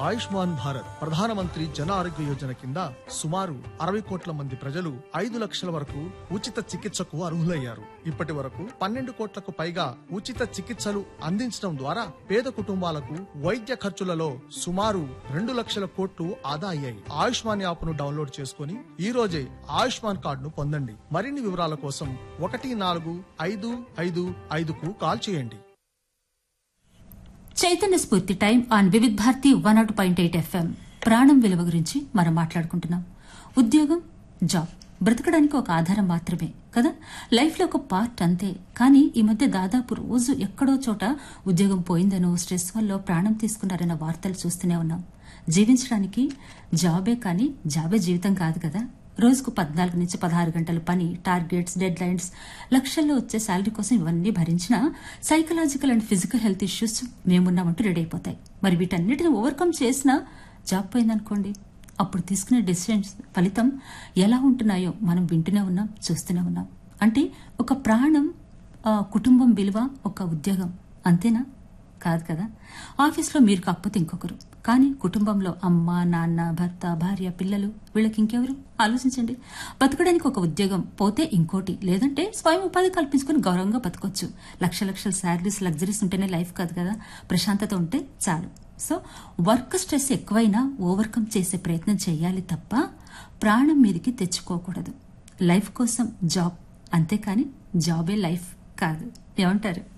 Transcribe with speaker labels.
Speaker 1: ఆయుష్మాన్ భారత్ ప్రధానమంత్రి జన ఆరోగ్య యోజన కింద సుమారు అరవై కోట్ల మంది ప్రజలు ఐదు లక్షల వరకు ఉచిత చికిత్సకు అర్హులయ్యారు ఇప్పటి వరకు పన్నెండు కోట్లకు పైగా ఉచిత చికిత్సలు అందించడం ద్వారా పేద కుటుంబాలకు వైద్య ఖర్చులలో సుమారు రెండు లక్షల కోట్లు ఆదా అయ్యాయి ఆయుష్మాన్ యాప్ ను డౌన్లోడ్ చేసుకుని ఈ రోజే ఆయుష్మాన్ కార్డును పొందండి మరిన్ని వివరాల కోసం ఒకటి నాలుగు ఐదు ఐదు ఐదుకు కాల్ చేయండి
Speaker 2: Chaitanya Spoorthi time on Vividh Bharati one out point eight FM ప్రాణం విలువ గురించి మనం మాట్లాడుకుంటున్నాం ఉద్యోగం జాబ్ బ్రతకడానికి ఒక ఆధారం మాత్రమే కదా లైఫ్ లో ఒక పార్ట్ అంతే కానీ ఈ మధ్య దాదాపు రోజు ఎక్కడో చోట ఉద్యోగం పోయిందనో స్ట్రెస్ వల్ల ప్రాణం తీసుకున్నారన్న వార్తలు చూస్తూనే ఉన్నాం జీవించడానికి జాబే కానీ జాబే జీవితం కాదు కదా రోజుకు పద్నాలుగు నుంచి పదహారు గంటల పని టార్గెట్స్ డెడ్ లైన్స్ లక్షల్లో వచ్చే శాలరీ కోసం ఇవన్నీ భరించినా psychological and physical health issues మేమున్నామంటూ రెడీ అయిపోతాయి మరి వీటన్నిటిని ఓవర్కమ్ చేసినా జాబ్ పోయిందనుకోండి అప్పుడు తీసుకునే డెసిషన్స్ ఫలితం ఎలా ఉంటున్నాయో మనం వింటూనే ఉన్నాం చూస్తూనే ఉన్నాం అంటే ఒక ప్రాణం ఆ, కుటుంబం విలువ ఒక ఉద్యోగం అంతేనా కాదు కదా ఆఫీస్లో మీరు కాకపోతే ఇంకొకరు కానీ కుటుంబంలో అమ్మ నాన్న భర్త భార్య పిల్లలు వీళ్ళకి ఇంకెవరు ఆలోచించండి బతకడానికి ఒక ఉద్యోగం పోతే ఇంకోటి లేదంటే స్వయం ఉపాధి కల్పించుకుని గౌరవంగా బతకొచ్చు లక్ష లక్షల శాలరీస్ లగ్జరీస్ ఉంటేనే లైఫ్ కాదు కదా ప్రశాంతత ఉంటే చాలు సో వర్క్ స్ట్రెస్ ఎక్కువైనా ఓవర్కమ్ చేసే ప్రయత్నం చేయాలి తప్ప ప్రాణం మీదకి తెచ్చుకోకూడదు లైఫ్ కోసం జాబ్ అంతేకాని జాబే లైఫ్ కాదు ఏమంటారు